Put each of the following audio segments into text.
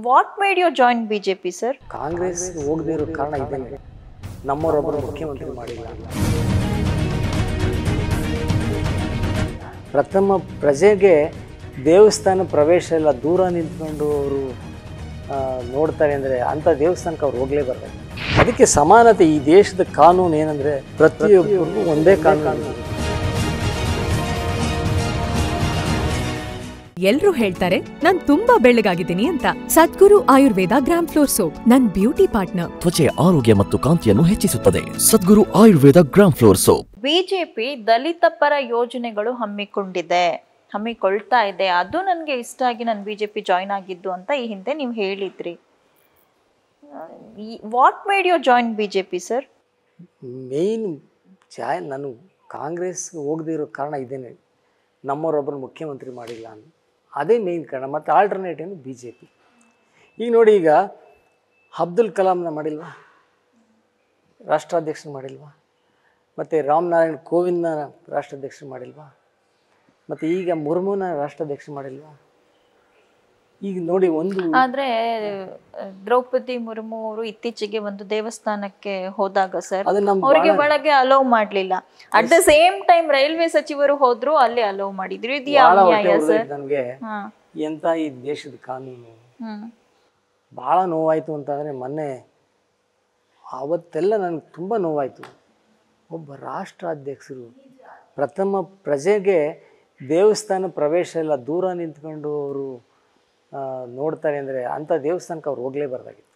what made you join B J P sir Congress ಹೋಗದೇ ಇರೋ ಕಾರಣ ಇದೇನೆ ನಮ್ಮವರೊಬ್ಬರು ಮುಖ್ಯಮಂತ್ರಿ ಮಾಡಿಲ್ಲ ಪ್ರಥಮ ಪ್ರಜೆಗೆ ದೇವಸ್ಥಾನ ಪ್ರವೇಶ ಎಲ್ಲ ದೂರ ನಿಂತ್ಕೊಂಡು ಅವರು ನೋಡ್ತಾರೆ ಅಂದರೆ ಅಂಥ ದೇವಸ್ಥಾನಕ್ಕೆ ಅವ್ರು ಹೋಗಲೇಬಾರ್ದು ಅದಕ್ಕೆ ಸಮಾನತೆ ಈ ದೇಶದ ಕಾನೂನು ಏನಂದರೆ ಪ್ರತಿಯೊಬ್ಬರಿಗೂ ಒಂದೇ ಕಾನೂನು ಎಲ್ರೂ ಹೇಳ್ತಾರೆ ನಾನ್ ತುಂಬಾ ಬೆಳ್ಳಗಾಗಿದ್ದೀನಿ ಅಂತ Sadguru Ayurveda gram flour soap ನನ್ ಬ್ಯೂಟಿ ಪಾರ್ಟ್ನರ್ ತ್ವಚೆಯ ಆರೋಗ್ಯ ಮತ್ತು ಕಾಂತಿಯನ್ನು ಹೆಚ್ಚಿಸುತ್ತದೆ Sadguru Ayurveda gram flour soap BJP ದಲಿತ ಪರ ಯೋಜನೆಗಳು ಹಮ್ಮಿಕೊಂಡಿದೆ ಹಮ್ಮಿಕೊಳ್ತಾ ಇದೆ ಅದು ನನಗೆ ಇಷ್ಟ ಆಗಿ ನಾನು ಬಿ ಜೆ ಪಿ ಜಾಯ್ನ್ ಆಗಿದ್ದು ಅಂತ ಈ ಹಿಂದೆ ನೀವು ಹೇಳಿದ್ರಿ what made you join B J P sir ಮೇಯ್ನ್ ಜಾಯ್ ನಾನು ಕಾಂಗ್ರೆಸ್ ಹೋಗದೇ ಇರೋ ಕಾರಣ ಇದೇನೆ ನಮ್ಮವರೊಬ್ಬರು ಮುಖ್ಯಮಂತ್ರಿ ಮಾಡಿಲ್ಲ ಅಂತ ಅದೇ ಮೇಯ್ನ್ ಕಾರಣ ಮತ್ತು ಆಲ್ಟರ್ನೇಟಿವ್ ಬಿ ಜೆ ಪಿ ಈಗ ನೋಡಿ ಈಗ ಅಬ್ದುಲ್ ಕಲಾಂನ ಮಾಡಿಲ್ವಾ ರಾಷ್ಟ್ರಾಧ್ಯಕ್ಷರು ಮಾಡಿಲ್ವಾ ಮತ್ತು ರಾಮನಾರಾಯಣ್ ಕೋವಿಂದ್ನ ರಾಷ್ಟ್ರಾಧ್ಯಕ್ಷರು ಮಾಡಿಲ್ವಾ ಮತ್ತು ಈಗ ಮುರ್ಮುನ ರಾಷ್ಟ್ರಾಧ್ಯಕ್ಷರು ಮಾಡಿಲ್ವಾ ಈಗ ನೋಡಿ ಒಂದು ಆದ್ರೆ ಆ, ದ್ರೌಪದಿ ಮುರ್ಮು ಅವರು ಇತ್ತೀಚೆಗೆ ಒಂದು ದೇವಸ್ಥಾನಕ್ಕೆ ಹೋದಾಗ ಸರ್ ಅದು ನಮ್ಮ ಅವರಿಗೆ ಒಳಗೆ ಅಲೋ ಮಾಡ್ಲಿಲ್ಲ at the same time railway ಸಚಿವರು ಹೋದ್ರು ಅಲ್ಲಿ ಅಲೋ ಮಾಡಿದ್ರು ಇದು ಯಾವ ಭಾಳ ನ್ಯಾಯ ಹೊಟ್ಟೆ ಸರ್ ಉರಿದೈತೆ ನನಗೆ ಹಾ ಎಂಥ ಈ ದೇಶದ ಕಾನೂನು ಹ್ಮ್ ಭಾಳ ನೋವಾಯಿತು ಅಂತಂದರೆ ಮೊನ್ನೆ ಆವತ್ತೆಲ್ಲ ನನಗೆ ತುಂಬ ನೋವಾಯಿತು ಒಬ್ಬ ರಾಷ್ಟ್ರಾಧ್ಯಕ್ಷರು ಪ್ರಥಮ ಪ್ರಜೆಗೆ ದೇವಸ್ಥಾನ ಪ್ರವೇಶ ಎಲ್ಲ ದೂರ ನಿಂತ್ಕೊಂಡು ಅವರು ನೋಡ್ತಾರೆ ಅಂದರೆ ಅಂಥ ದೇವಸ್ಥಾನಕ್ಕೆ ಅವ್ರು ಹೋಗಲೇಬಾರ್ದಾಗಿತ್ತು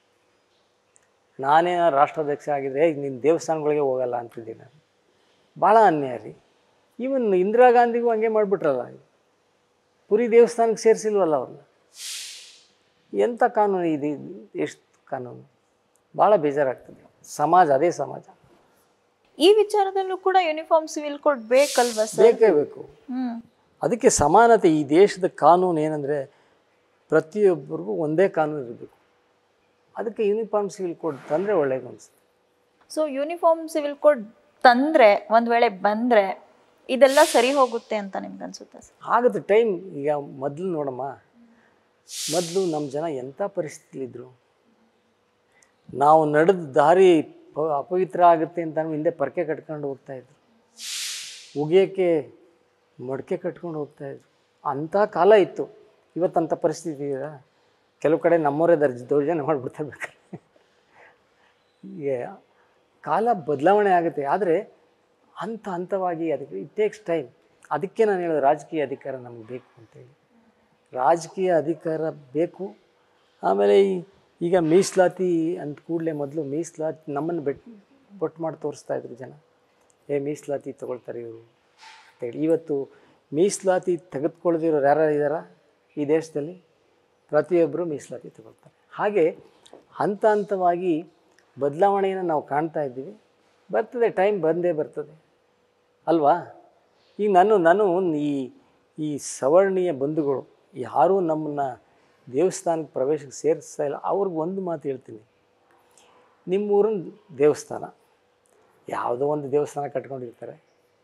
ನಾನೇ ರಾಷ್ಟ್ರಾಧ್ಯಕ್ಷ ಆಗಿದ್ರೆ ಈಗ ನಿನ್ನ ದೇವಸ್ಥಾನಗಳಿಗೆ ಹೋಗಲ್ಲ ಅಂತಿದ್ದೀನಿ ನಾನು ಭಾಳ ಅನ್ಯಾಯ ರೀ ಈವನ್ ಇಂದಿರಾ ಗಾಂಧಿಗೂ ಹಂಗೆ ಮಾಡಿಬಿಟ್ರಲ್ಲ ಪುರಿ ದೇವಸ್ಥಾನಕ್ಕೆ ಸೇರಿಸಿಲ್ವಲ್ಲ ಅವ್ರನ್ನ ಎಂಥ ಕಾನೂನು ಇದು ಎಷ್ಟು ಕಾನೂನು ಭಾಳ ಬೇಜಾರಾಗ್ತದೆ ಸಮಾಜ ಅದೇ ಸಮಾಜ ಈ ವಿಚಾರದಲ್ಲೂ ಕೂಡ ಯೂನಿಫಾರ್ಮ್ ಸಿವಿಲ್ ಕೋಡ್ ಬೇಕಲ್ವಾ ಸರ್ ಬೇಕೇ ಬೇಕು ಹ್ಮ್ ಅದಕ್ಕೆ ಸಮಾನತೆ ಈ ದೇಶದ ಕಾನೂನು ಏನಂದರೆ ಪ್ರತಿಯೊಬ್ಬರಿಗೂ ಒಂದೇ ಕಾನೂನು ಇರಬೇಕು ಅದಕ್ಕೆ ಯೂನಿಫಾರ್ಮ್ ಸಿವಿಲ್ ಕೋಡ್ ತಂದರೆ ಒಳ್ಳೇದು ಅನಿಸುತ್ತೆ ಸೊ ಯೂನಿಫಾರ್ಮ್ ಸಿವಿಲ್ ಕೋಡ್ ತಂದ್ರೆ ಒಂದ್ ವೇಳೆ ಬಂದ್ರೆ ಇದೆಲ್ಲ ಸರಿ ಹೋಗುತ್ತೆ ಅಂತ ನಿಮ್ಗೆ ಅನ್ಸುತ್ತೆ ಸರ್ ಆಗುತ್ತೆ ಟೈಮ್ ಈಗ ಮೊದಲು ನೋಡಮ್ಮ ಮೊದಲು ನಮ್ಮ ಜನ ಎಂಥ ಪರಿಸ್ಥಿತಿಲಿದ್ದರು ನಾವು ನಡೆದ ದಾರಿ ಪ- ಅಪವಿತ್ರ ಆಗುತ್ತೆ ಅಂತ ನಾವು ಹಿಂದೆ ಪರ್ಕೆ ಕಟ್ಕೊಂಡು ಹೋಗ್ತಾಯಿದ್ರು ಉಗಿಯೋಕ್ಕೆ ಮಡಕೆ ಕಟ್ಕೊಂಡು ಹೋಗ್ತಾಯಿದ್ರು ಅಂಥ ಕಾಲ ಇತ್ತು ಇವತ್ತಂಥ ಪರಿಸ್ಥಿತಿ ಇದೆ ಕೆಲವು ಕಡೆ ನಮ್ಮವರೇ ದರ್ಜ ದೌರ್ಜನ್ಯ ಮಾಡಿಬಿಡ್ತಾರೆ ಬೇಕಾದ್ರೆ ಈಗ ಕಾಲ ಬದಲಾವಣೆ ಆಗುತ್ತೆ ಆದರೆ ಹಂತ ಹಂತವಾಗಿ ಅದಕ್ಕೆ ಇಟ್ ಟೇಕ್ಸ್ ಟೈಮ್ ಅದಕ್ಕೆ ನಾನು ಹೇಳೋದು ರಾಜಕೀಯ ಅಧಿಕಾರ ನಮ್ಗೆ ಬೇಕು ಅಂತೇಳಿ ರಾಜಕೀಯ ಅಧಿಕಾರ ಬೇಕು ಆಮೇಲೆ ಈ ಈಗ ಮೀಸಲಾತಿ ಅಂತ ಕೂಡಲೇ ಮೊದಲು ಮೀಸಲಾತಿ ನಮ್ಮನ್ನು ಬೆಟ್ ಬೊಟ್ಟು ಮಾಡಿ ತೋರಿಸ್ತಾ ಇದ್ರು ಜನ ಏ ಮೀಸಲಾತಿ ತೊಗೊಳ್ತಾರೆ ಇವರು ಅಂತೇಳಿ ಇವತ್ತು ಮೀಸಲಾತಿ ತೆಗೆದುಕೊಳ್ಳದಿರೋರು ಯಾರು ಇದ್ದಾರಾ ಈ ದೇಶದಲ್ಲಿ ಪ್ರತಿಯೊಬ್ಬರು ಮೀಸಲಾತಿ ತಗೊಳ್ತಾರೆ ಹಾಗೆ ಹಂತ ಹಂತವಾಗಿ ಬದಲಾವಣೆಯನ್ನು ನಾವು ಕಾಣ್ತಾ ಇದ್ದೀವಿ ಬರ್ತದೆ ಟೈಮ್ ಬಂದೇ ಬರ್ತದೆ ಅಲ್ವಾ ಈಗ ನಾನು ನಾನು ಈ ಈ ಸವರ್ಣೀಯ ಬಂಧುಗಳು ಯಾರೂ ನಮ್ಮನ್ನು ದೇವಸ್ಥಾನಕ್ಕೆ ಪ್ರವೇಶಕ್ಕೆ ಸೇರಿಸ್ತಾ ಇಲ್ಲ ಅವ್ರಿಗೆ ಒಂದು ಮಾತು ಹೇಳ್ತೀನಿ ನಿಮ್ಮೂರಿನ ದೇವಸ್ಥಾನ ಯಾವುದೋ ಒಂದು ದೇವಸ್ಥಾನ ಕಟ್ಕೊಂಡಿರ್ತಾರೆ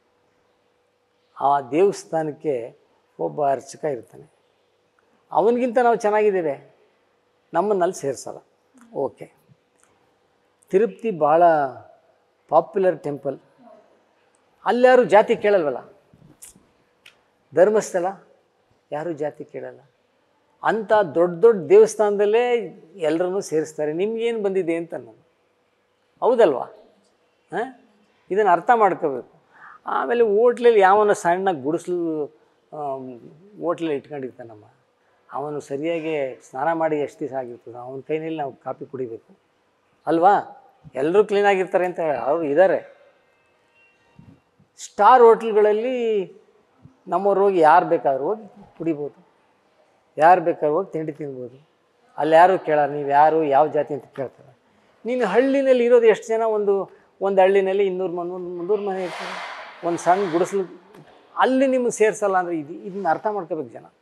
ಆ ದೇವಸ್ಥಾನಕ್ಕೆ ಒಬ್ಬ ಅರ್ಚಕ ಇರ್ತಾನೆ ಅವನಿಗಿಂತ ನಾವು ಚೆನ್ನಾಗಿದ್ದೇವೆ ನಮ್ಮನ್ನಲ್ಲಿ ಸೇರಿಸಲ್ಲ ಓಕೆ ತಿರುಪತಿ ಭಾಳ ಪಾಪ್ಯುಲರ್ ಟೆಂಪಲ್ ಅಲ್ಯಾರು ಜಾತಿ ಕೇಳಲ್ವಲ್ಲ ಧರ್ಮಸ್ಥಳ ಯಾರೂ ಜಾತಿ ಕೇಳಲ್ಲ ಅಂಥ ದೊಡ್ಡ ದೊಡ್ಡ ದೇವಸ್ಥಾನದಲ್ಲೇ ಎಲ್ಲರನ್ನೂ ಸೇರಿಸ್ತಾರೆ ನಿಮ್ಗೇನು ಬಂದಿದೆ ಅಂತ ನಾನು ಹೌದಲ್ವಾ ಹಾಂ ಇದನ್ನು ಅರ್ಥ ಮಾಡ್ಕೋಬೇಕು ಆಮೇಲೆ ಹೋಟ್ಲಲ್ಲಿ ಯಾವನ ಸಣ್ಣ ಗುಡಿಸ್ಲು ಹೋಟ್ಲಲ್ಲಿ ಇಟ್ಕೊಂಡಿರ್ತಾನಮ್ಮ ಅವನು ಸರಿಯಾಗಿ ಸ್ನಾನ ಮಾಡಿ ಎಷ್ಟು ದಿವಸ ಆಗಿರ್ತದೆ ಅವನ ಕೈನಲ್ಲಿ ನಾವು ಕಾಫಿ ಕುಡಿಬೇಕು ಅಲ್ವಾ ಎಲ್ಲರೂ ಕ್ಲೀನಾಗಿರ್ತಾರೆ ಅಂತ ಅವರು ಇದ್ದಾರೆ ಸ್ಟಾರ್ ಹೋಟ್ಲ್ಗಳಲ್ಲಿ ನಮ್ಮವ್ರು ಹೋಗಿ ಯಾರು ಬೇಕಾದ್ರೂ ಹೋಗಿ ಕುಡಿಬೋದು ಯಾರು ಬೇಕಾದ್ರೂ ಹೋಗಿ ತಿಂಡಿ ತಿನ್ಬೋದು ಅಲ್ಲಿ ಯಾರು ಕೇಳಲ್ಲ ನೀವು ಯಾರು ಯಾವ ಜಾತಿ ಅಂತ ಕೇಳ್ತಾರೆ ನೀನು ಹಳ್ಳಿನಲ್ಲಿ ಇರೋದು ಎಷ್ಟು ಜನ ಒಂದು ಒಂದು ಹಳ್ಳಿನಲ್ಲಿ ಇನ್ನೂರು ಮನೆ ಒಂದು ಮುನ್ನೂರು ಮನೆ ಇರ್ತಾರೆ ಒಂದು ಸಣ್ಣ ಗುಡಿಸಲು ಅಲ್ಲಿ ನಿಮಗೆ ಸೇರಿಸಲ್ಲ ಅಂದರೆ ಇದು ಇದನ್ನ ಅರ್ಥ ಮಾಡ್ಕೋಬೇಕು ಜನ